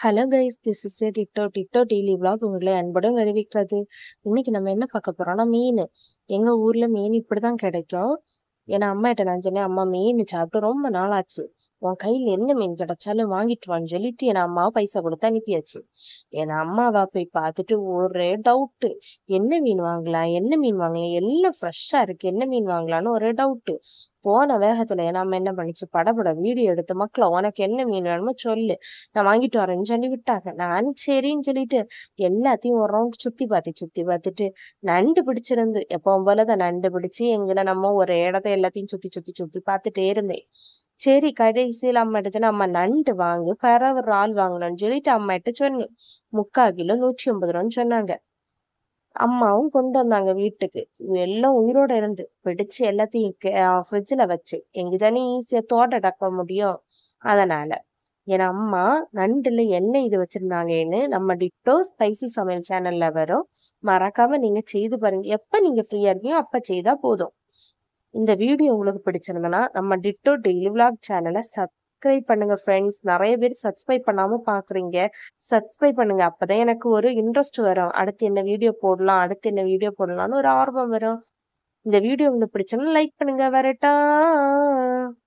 hello guys this is a ditto ditto daily vlog உங்களை அன்புடன் வரவேற்கிறது இன்னைக்கு நம்ம என்ன பார்க்க போறோம்னா மீன் எங்க ஊர்ல மீன் இப்படிதான் கிடைக்கும் ஏன்னா அம்மா கிட்ட நான் சொன்னேன் அம்மா மீன் சாப்பிட்டு ரொம்ப நாள் ஆச்சு உன் கையில என்ன மீன் கிடைச்சாலும் வாங்கிட்டு வான்னு சொல்லிட்டு என் அம்மாவை பைசா கொடுத்து அனுப்பியாச்சு என் அம்மாவா போய் பார்த்துட்டு ஒரே டவுட்டு என்ன மீன் வாங்கலாம் என்ன மீன் வாங்கலாம் எல்லாம் ஃப்ரெஷ்ஷா இருக்கு என்ன மீன் வாங்கலாம்னு ஒரே டவுட்டு போன வேகத்துல நம்ம என்ன பண்ணிச்சு படபட வீடியோ எடுத்து மக்கள உனக்கு என்ன மீன் வேணுமோ சொல்லு நான் வாங்கிட்டு வரேன்னு சொல்லி விட்டாங்க நானும் சரின்னு சொல்லிட்டு எல்லாத்தையும் ஒரு ரவுண்ட் சுத்தி பார்த்து சுத்தி பார்த்துட்டு நண்டு பிடிச்சிருந்து எப்பவும் போலதான் நண்டு பிடிச்சு எங்கன நம்ம ஒரு இடத்த எல்லாத்தையும் சுத்தி சுத்தி சுத்தி பார்த்துட்டே இருந்தேன் சரி கடைசியில் அம்மா கிட்ட சொன்னா அம்மா நண்டு வாங்கு ஃபரவர் ஆள் வாங்கணும்னு சொல்லிட்டு அம்மா கிட்ட சொன்னேன் முக்கால் கிலோ நூற்றி ஐம்பது ரூபான்னு சொன்னாங்க அம்மாவும் கொண்டு வந்தாங்க வீட்டுக்கு எல்லாம் உயிரோட இருந்து பிடிச்சு எல்லாத்தையும் ஃப்ரிட்ஜில் வச்சு எங்க தானே ஈஸியா தோட்ட டக்க முடியும் அதனால என் அம்மா நண்டுல என்ன இது வச்சிருந்தாங்கன்னு நம்ம டிட்டோ ஸ்பைசி சமையல் சேனல்ல வரும் மறக்காம நீங்க செய்து பாருங்க எப்ப நீங்க ஃப்ரீயா இருக்கீங்க அப்ப செய்தா போதும் இந்த வீடியோ உங்களுக்கு பிடிச்சிருந்தனா நம்ம டிட்டோ டெய்லி விளாக் சேனலை சப்ஸ்கிரைப் பண்ணுங்க ஃப்ரெண்ட்ஸ் நிறைய பேர் சப்ஸ்கிரைப் பண்ணாம பாக்குறீங்க சப்ஸ்கிரைப் பண்ணுங்க அப்பதான் எனக்கு ஒரு இன்ட்ரெஸ்ட் வரும் அடுத்து என்ன வீடியோ போடலாம் அடுத்து என்ன வீடியோ போடலாம்னு ஒரு ஆர்வம் வரும் இந்த வீடியோ உங்களுக்கு பிடிச்சனா லைக் பண்ணுங்க வரட்டா